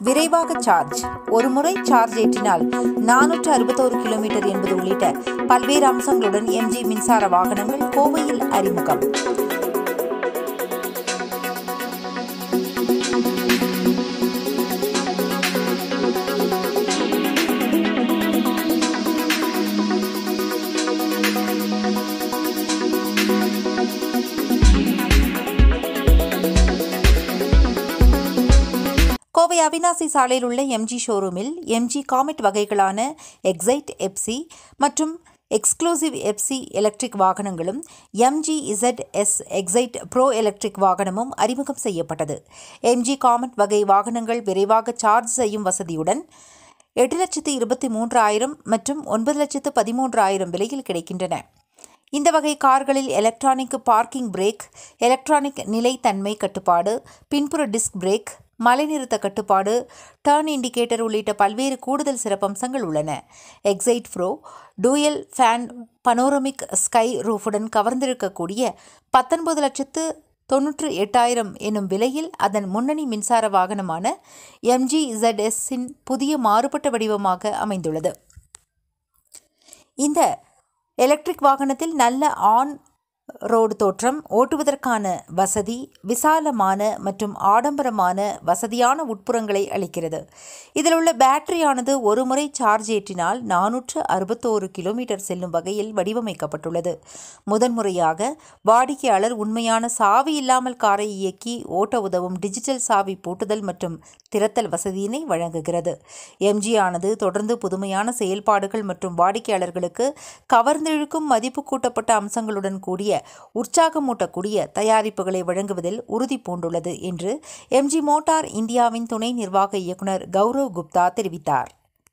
விரைவாக சார்ஜ் ஒரு முறை சார்ஜ் ஏற்றினால் நானூற்று அறுபத்தோரு கிலோமீட்டர் என்பது உள்ளிட்ட பல்வேறு அம்சங்களுடன் எம்ஜி மின்சார வாகனங்கள் கோவையில் அறிமுகம் கோவை அவினாசி சாலையில் உள்ள எம்ஜி ஷோரூமில் எம்ஜி காமெட் வகைகளான எக்ஸைட் எப்சி மற்றும் எக்ஸ்க்ளூசிவ் எப்சி எலக்ட்ரிக் வாகனங்களும் MG Z S Excite pro electric வாகனமும் அறிமுகம் செய்யப்பட்டது எம்ஜி காமெட் வகை வாகனங்கள் விரைவாக சார்ஜ் செய்யும் வசதியுடன் எட்டு லட்சத்து இருபத்தி மூன்றாயிரம் மற்றும் ஒன்பது லட்சத்து பதிமூன்றாயிரம் விலையில் கிடைக்கின்றன இந்த வகை கார்களில் எலக்ட்ரானிக் பார்க்கிங் பிரேக் எலக்ட்ரானிக் நிலைத்தன்மை கட்டுப்பாடு பின்புற டிஸ்க் பிரேக் மலைநிறுத்த கட்டுப்பாடு டர்ன் இண்டிகேட்டர் உள்ளிட்ட பல்வேறு கூடுதல் சிறப்பம்சங்கள் உள்ளன Excite pro dual fan panoramic sky ரூஃபுடன் கவர்ந்திருக்கக்கூடிய பத்தொன்பது லட்சத்து தொன்னூற்று எட்டாயிரம் எனும் விலையில் அதன் முன்னணி மின்சார வாகனமான எம்ஜி இசட்எஸ்ஸின் புதிய மாறுபட்ட வடிவமாக அமைந்துள்ளது இந்த எலக்ட்ரிக் வாகனத்தில் நல்ல ஆன் ரோடு தோற்றம் ஓட்டுவதற்கான வசதி விசாலமான மற்றும் ஆடம்பரமான வசதியான உட்புறங்களை அளிக்கிறது இதில் உள்ள பேட்டரியானது ஒரு முறை சார்ஜ் ஏற்றினால் நானூற்று அறுபத்தோரு கிலோமீட்டர் செல்லும் வகையில் வடிவமைக்கப்பட்டுள்ளது முதன்முறையாக வாடிக்கையாளர் உண்மையான சாவி இல்லாமல் காரை இயக்கி ஓட்ட உதவும் டிஜிட்டல் சாவி பூட்டுதல் மற்றும் திறத்தல் வசதியினை வழங்குகிறது எம்ஜி ஆனது தொடர்ந்து புதுமையான செயல்பாடுகள் மற்றும் வாடிக்கையாளர்களுக்கு கவர்ந்திழுக்கும் மதிப்பு கூட்டப்பட்ட அம்சங்களுடன் கூடிய உற்சாகமூட்டக்கூடிய தயாரிப்புகளை வழங்குவதில் உறுதி பூண்டுள்ளது என்று எம்ஜி மோட்டார் இந்தியாவின் துணை நிர்வாக இயக்குனர் கௌரவ் குப்தா தெரிவித்தார்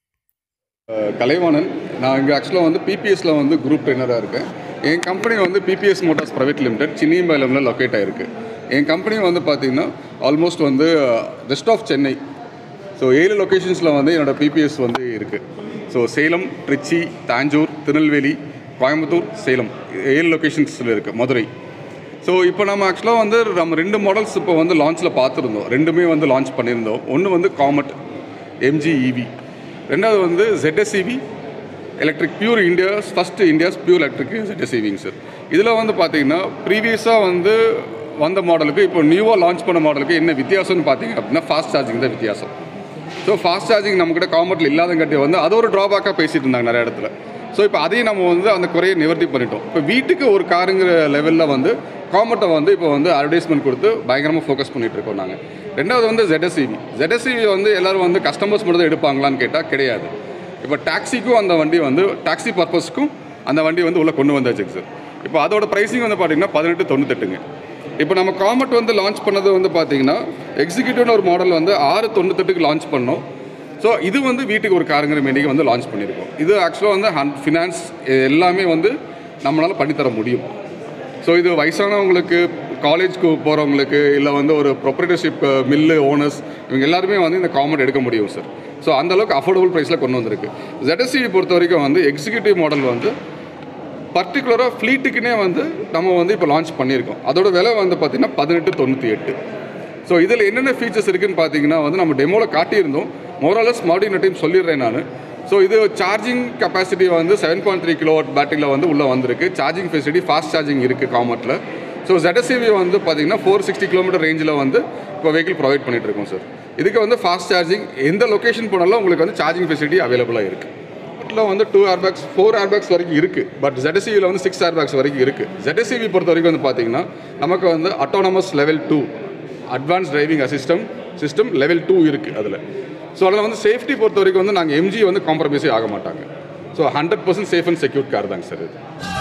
கலைவாணன் நான் இங்கே ஆக்சுவலாக வந்து பிபிஎஸ்ல வந்து குரூப் ட்ரெயினராக இருக்கேன் என் கம்பெனி வந்து பிபிஎஸ் மோட்டார்ஸ் ப்ரைவேட் லிமிடெட் சின்னியம்பாளையம்ல லொக்கேட் ஆயிருக்கு என் கம்பெனி வந்து பார்த்தீங்கன்னா ஆல்மோஸ்ட் வந்து வெஸ்ட் ஆஃப் சென்னை ஸோ ஏழு லொக்கேஷன்ஸில் வந்து என்னோட பிபிஎஸ் வந்து இருக்குது ஸோ சேலம் திருச்சி தாஞ்சூர் திருநெல்வேலி கோயம்புத்தூர் சேலம் ஏழு லொக்கேஷன்ஸில் இருக்குது மதுரை ஸோ இப்போ நம்ம ஆக்சுவலாக வந்து நம்ம ரெண்டு மாடல்ஸ் இப்போ வந்து லான்ச்சில் பார்த்துருந்தோம் ரெண்டுமே வந்து லான்ச் பண்ணியிருந்தோம் ஒன்று வந்து காமட் எம்ஜி இவி ரெண்டாவது வந்து ZSEV electric pure India's first India's pure electric ZSEVங்க சார் இதில் வந்து பார்த்தீங்கன்னா ப்ரீவியஸாக வந்து வந்த மாடலுக்கு இப்போ நியூவாக லான்ச் பண்ண மாடலுக்கு என்ன வித்தியாசம்னு பார்த்தீங்க அப்படின்னா ஃபாஸ்ட் சார்ஜிங் தான் வித்தியாசம் ஸோ ஃபாஸ்ட் சார்ஜிங் நம்மக்கிட்ட காமர்ட்டில் இல்லாதங்காட்டி வந்து அது ஒரு ட்ராபேக்காக பேசிட்டு இருந்தாங்க நிறைய இடத்துல ஸோ இப்போ அதையும் நம்ம வந்து அந்த குறையை நிவர்த்தி பண்ணிட்டோம் இப்போ வீட்டுக்கு ஒரு காருங்கிற லெவலில் வந்து காமர்ட்டை வந்து இப்போ வந்து அட்வர்டைஸ்மெண்ட் கொடுத்து பயங்கரமாக ஃபோக்கஸ் பண்ணிட்டு இருக்கோம் நாங்கள் ரெண்டாவது வந்து ZSEV ZSEV வந்து எல்லாரும் வந்து கஸ்டமர்ஸ் மட்டும் தான் எடுப்பாங்களான்னு கேட்டால் கிடையாது இப்போ டாக்ஸிக்கும் அந்த வண்டி வந்து டாக்ஸி பர்பஸ்க்கும் அந்த வண்டி வந்து உள்ளே கொண்டு வந்தாச்சுங்க சார் இப்போ அதோட ப்ரைஸிங் வந்து பார்த்தீங்கன்னா பதினெட்டு தொண்ணூத்தெட்டுங்க இப்போ நம்ம காமட் வந்து லான்ச் பண்ணது வந்து பார்த்தீங்கன்னா எக்ஸிக்யூட்டிவ்னு ஒரு மாடல் வந்து ஆறு தொண்ணூத்தெட்டுக்கு லான்ச் பண்ணோம் ஸோ இது வந்து வீட்டுக்கு ஒரு காருங்கிற மீனிங் வந்து லான்ச் பண்ணியிருக்கோம் இது ஆக்சுவலாக வந்து ஹன் ஃபினான்ஸ் எல்லாமே வந்து நம்மளால் பண்ணித்தர முடியும் ஸோ இது வயசானவங்களுக்கு காலேஜ்க்கு போகிறவங்களுக்கு இல்லை வந்து ஒரு ப்ரொப்ரேட்டர்ஷிப் மில்லு ஓனர்ஸ் இவங்க எல்லாருமே வந்து இந்த காமெண்ட் எடுக்க முடியும் சார் ஸோ அந்த அளவுக்கு அஃபோர்டபுள் ப்ரைஸில் கொண்டு வந்திருக்கு ZSE பொறுத்த வரைக்கும் வந்து எக்ஸிக்யூட்டிவ் மாடல் வந்து பர்டிகுலராக ஃப்ளீட்டுக்குனே வந்து நம்ம வந்து இப்போ லான்ச் பண்ணியிருக்கோம் அதோட விலை வந்து பார்த்திங்கன்னா பதினெட்டு தொண்ணூற்றி எட்டு ஸோ இதில் என்னென்ன ஃபீச்சர்ஸ் இருக்குன்னு பார்த்தீங்கன்னா வந்து நம்ம டெமோவில் காட்டியிருந்தோம் மோரலஸ் மறுபடியும் டீம் சொல்லிடுறேன் நான் ஸோ இது சார்ஜிங் கெப்பாசிட்டி வந்து செவன் பாயிண்ட் த்ரீ கிலோவாட் பேட்டரியில் வந்து உள்ளே வந்திருக்கு சார்ஜிங் ஃபெசிலிட்டி ஃபாஸ்ட் சார்ஜிங் இருக்குது காமர்ட்டில் ஸோ ZSEV வந்து பார்த்தீங்கன்னா ஃபோர் சிக்ஸ்டி கிலோமீட்டர் ரேஞ்சில் வந்து இப்போ வெஹிக்கிள் ப்ரொவைட் பண்ணிட்டு இருக்கோம் சார் இதுக்கு வந்து ஃபாஸ்ட் சார்ஜிங் எந்த லொக்கேஷன் போனாலும் உங்களுக்கு வந்து சார்ஜிங் ஃபெசிலிட்டி அவைலபிளாக இருக்குது இதில் வந்து two air bags four air bags வரைக்கும் இருக்குது பட் ZSEV ல வந்து சிக்ஸ் ஏர் பேக்ஸ் வரைக்கும் இருக்குது ZSEV பொறுத்த வரைக்கும் வந்து பார்த்தீங்கன்னா நமக்கு வந்து autonomous level two advance driving assistance system level two இருக்குது அதில் ஸோ அதில் வந்து சேஃப்டி பொறுத்த வரைக்கும் வந்து நாங்கள் எம்ஜி வந்து காம்ப்ரமைஸே ஆக மாட்டாங்க so hundred percent safe and secure car தாங்க சார் இது